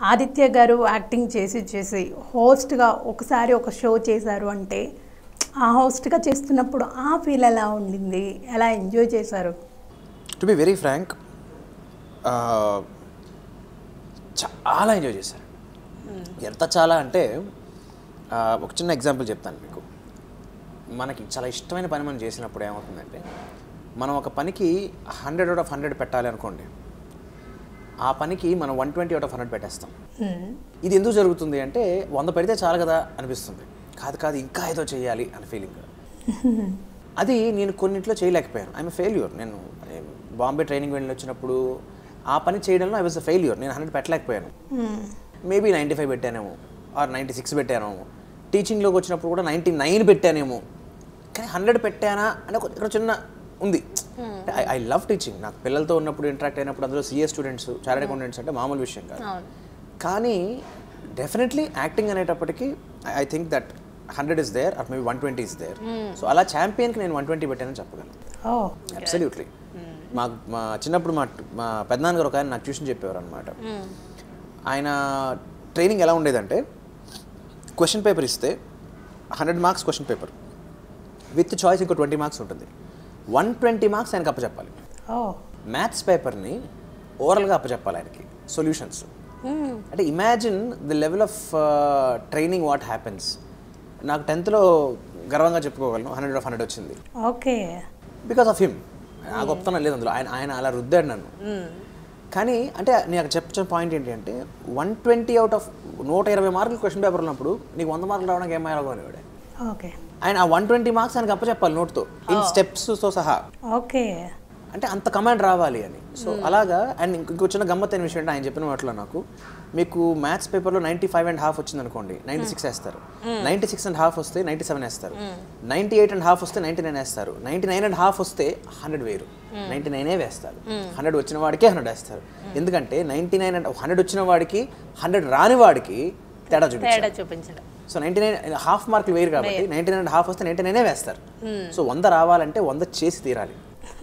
ఆదిత్య గారు యాక్టింగ్ చేసి చేసి హోస్ట్గా ఒకసారి ఒక షో చేశారు అంటే ఆ హోస్ట్గా చేస్తున్నప్పుడు ఆ ఫీల్ ఎలా ఉండింది ఎలా ఎంజాయ్ చేశారు టు బి వెరీ ఫ్రాంక్ చాలా ఎంజాయ్ చేశాను ఎంత చాలా అంటే ఆ, ఒక చిన్న ఎగ్జాంపుల్ చెప్తాను మీకు మనకి చాలా ఇష్టమైన పని మనం చేసినప్పుడు ఏమవుతుందంటే మనం ఒక పనికి హండ్రెడ్ అవుట్ ఆఫ్ హండ్రెడ్ పెట్టాలి అనుకోండి ఆ పనికి మనం one twenty out of hundred పెట్టేస్తాం మ్మ్. ఇది ఎందుకు జరుగుతుంది అంటే వంద పెడితే చాలు కదా అనిపిస్తుంది కాదు కాదు ఇంకా ఏదో చేయాలి అనే ఫీలింగ్ అది నేను కొన్నింటిలో చేయలేకపోయాను ఐఎమ్ ఫెయిల్యూర్ నేను నేను బాంబే ట్రైనింగ్ వెళ్ళి వచ్చినప్పుడు ఆ పని చేయడంలో ఐ వాజ్ అ ఫెయిల్యూర్ నేను హండ్రెడ్ పెట్టలేకపోయాను మ్మ్. మేబీ నైంటీ ఫైవ్ పెట్టానేమో ఆర్ నైంటీ సిక్స్ పెట్టానేమో టీచింగ్లోకి వచ్చినప్పుడు కూడా నైంటీ నైన్ పెట్టానేమో కానీ హండ్రెడ్ పెట్టానా అని ఒక ఇక్కడ చిన్న ఉంది ఐ ఐ లవ్ టీచింగ్ నాకు పిల్లలతో ఉన్నప్పుడు ఇంటరాక్ట్ అయినప్పుడు అందులో సిఏ స్టూడెంట్స్ చార్టెడ్ అకౌంటెంట్స్ అంటే మామూలు విషయం కాదు అవును కానీ డెఫినెట్లీ యాక్టింగ్ అనేటప్పటికి I think that hundred is there or maybe one twenty is there so అలా ఛాంపియన్కి నేను వన్ ట్వంటీ పెట్టానని చెప్పగలను ఓ అబ్సల్యూట్లీ మా మా చిన్నప్పుడు మా మా పెద్దనాన్నగారు ఒక ఆయన నాకు ట్యూషన్ చెప్పేవారు అనమాట ఆయన ట్రైనింగ్ ఎలా ఉండేదంటే క్వశ్చన్ పేపర్ ఇస్తే hundred marks question paper with choice ఇంకో ట్వంటీ మార్క్స్ ఉంటుంది వన్ ట్వంటీ మార్క్స్ ఆయనకు అప్పచెప్పాలి ఓ మ్యాథ్స్ పేపర్ని ఓరల్గా అప్పచెప్పాలి ఆయనకి సొల్యూషన్స్ అంటే imagine the level of training what happens నాకు టెన్త్లో గర్వంగా చెప్పుకోగలను హండ్రెడ్ ఆఫ్ హండ్రెడ్ వచ్చింది ఓకే బికాస్ ఆఫ్ హిమ్ నా గొప్పతనం లేదు అందులో ఆయన ఆయన అలా రుద్దాడు నన్ను కానీ అంటే నేను చెప్పిన పాయింట్ ఏంటి అంటే వన్ ట్వంటీ అవుట్ ఆఫ్ నూట ఇరవై మార్కులు క్వశ్చన్ పేపర్ ఉన్నప్పుడు నీకు వంద మార్కులు రావడానికి ఏం అయ్యాలో అనేవాడే ఓకే ఆయన ఆ వన్ ట్వంటీ మార్క్స్ ఆయనకి అప్పచెప్పాలి నోట్తో ఇన్ స్టెప్స్తో సహా ఓకే అంటే అంత కమాండ్ రావాలి అని సో అలాగా అండ్ ఇంకో చిన్న గమ్మత్తైన విషయం అంటే ఆయన చెప్పిన వాటిలో నాకు మీకు మ్యాథ్స్ పేపర్లో నైంటీ ఫైవ్ అండ్ హాఫ్ వచ్చింది అనుకోండి నైంటీ సిక్స్ వేస్తారు నైంటీ సిక్స్ అండ్ హాఫ్ వస్తే నైంటీ సెవెన్ వేస్తారు నైంటీ ఎయిట్ అండ్ హాఫ్ వస్తే నైంటీ నైన్ వేస్తారు నైంటీ నైన్ అండ్ హాఫ్ వస్తే హండ్రెడ్ వేరు నైంటీ నైనే వేస్తారు హండ్రెడ్ వచ్చిన వాడికే హండ్రెడ్ వేస్తారు ఎందుకంటే నైంటీ నైన్ అండ్ హండ్రెడ్ వచ్చిన వాడికి హండ్రెడ్ రాని వాడికి తేడా చూపిస్తారు తేడా చూపించడం సో నైంటీ నైన్ హాఫ్ మార్కులు వేరు కాబట్టి నైంటీ నైన్ హాఫ్ వస్తే నైంటీ నైనే వేస్తారు సో వంద రావాలంటే వంద చేసి తీరాలి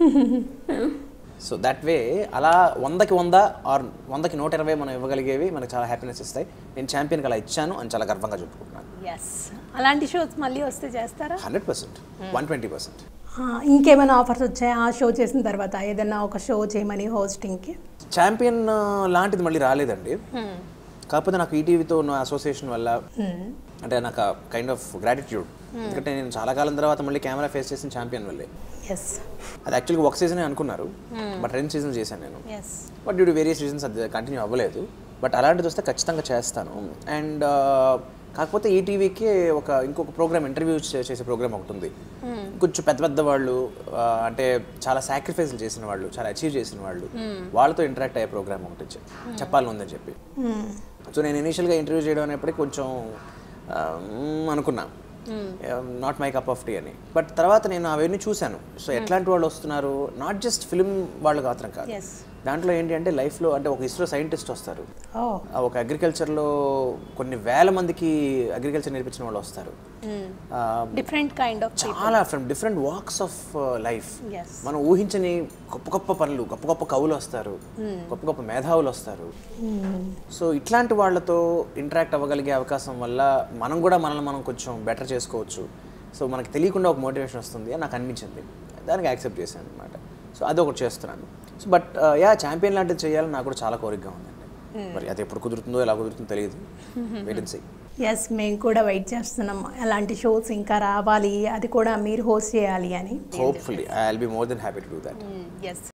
సో దట్ వే అలా వందకి వంద ఆర్ వందకి నూట ఇరవై మనం ఇవ్వగలిగేవి మనకు చాలా హ్యాపీనెస్ ఇస్తాయి నేను ఛాంపియన్కి అలా ఇచ్చాను అని చాలా గర్వంగా చెప్పుకుంటున్నాను ఎస్ అలాంటి షోస్ మళ్ళీ వస్తే చేస్తారా hundred percent one twenty percent ఆ, ఇంకేమైనా ఆఫర్స్ వచ్చాయా ఆ షో చేసిన తర్వాత ఏదైనా ఒక షో చేయమని హోస్టింగ్కి ఛాంపియన్ లాంటిది మళ్ళీ రాలేదండి కాకపోతే నాకు ఈటీవీతో ఉన్న అసోసియేషన్ వల్ల అంటే నాకు కైండ్ ఆఫ్ గ్రాటిట్యూడ్ ఎందుకంటే నేను చాలా కాలం తర్వాత మళ్ళీ కెమెరా ఫేస్ చేసిన ఛాంపియన్ వల్లే ఎస్ అది యాక్చువల్గా ఒక సీజనే అనుకున్నారు బట్ రెండు సీజన్ చేశాను నేను yes but due to various reasons అది కంటిన్యూ అవ్వలేదు బట్ అలాంటిది వస్తే ఖచ్చితంగా చేస్తాను అండ్ కాకపోతే ఈటీవీకి ఒక ఇంకొక ప్రోగ్రామ్ ఇంటర్వ్యూ చేసే ప్రోగ్రామ్ ఒకటి ఉంది కొంచెం పెద్ద పెద్ద వాళ్ళు ఆ, అంటే చాలా సాక్రిఫైస్లు చేసిన వాళ్ళు చాలా అచీవ్ చేసిన వాళ్ళు వాళ్ళతో ఇంటరాక్ట్ అయ్యే ప్రోగ్రామ్ ఒకటి చె- చెప్పాలని ఉందని చెప్పి సో నేను ఇనీషియల్గా ఇంటర్వ్యూ చేయడం అనేప్పటికీ కొంచెం ఆ, మ్మ్ అనుకున్నా not my cup of tea అని బట్ తర్వాత నేను అవన్నీ చూశాను సో ఎట్లాంటి వాళ్ళు వస్తున్నారు నాట్ జస్ట్ ఫిల్మ్ వాళ్ళు మాత్రం కాదు ఎస్ దాంట్లో ఏంటి అంటే లైఫ్లో అంటే ఒక ఇస్రో సైంటిస్ట్ వస్తారు ఓ ఆ ఒక అగ్రికల్చర్లో కొన్ని వేల మందికి అగ్రికల్చర్ నేర్పించిన వాళ్ళు వస్తారు ఆ, డిఫరెంట్ కైండ్ ఆఫ్ చాలా from different walks of life yes మనం ఊహించని గొప్ప గొప్ప పనులు గొప్ప గొప్ప కవులు వస్తారు గొప్ప గొప్ప మేధావులు వస్తారు సో ఇట్లాంటి వాళ్ళతో ఇంటరాక్ట్ అవ్వగలిగే అవకాశం వల్ల మనం కూడా మనల్ని మనం కొంచెం బెటర్ చేసుకోవచ్చు సో మనకి తెలియకుండా ఒక మోటివేషన్ వస్తుంది అని నాకు అనిపించింది దానికి యాక్సెప్ట్ చేశాను అనమాట సో అది ఒకటి చేస్తున్నాను సో బట్ యా ఛాంపియన్ లాంటిది చేయాలని నాకు కూడా చాలా కోరికగా ఉందండి మరి అది ఎప్పుడు కుదురుతుందో ఎలా కుదురుతుందో తెలియదు వెయిట్ అండ్ సీ ఎస్ మేము కూడా వెయిట్ చేస్తున్నాం అలాంటి షోస్ ఇంకా రావాలి అది కూడా మీరు హోస్ట్ చేయాలి అని hopefully I will be more than happy to do that yes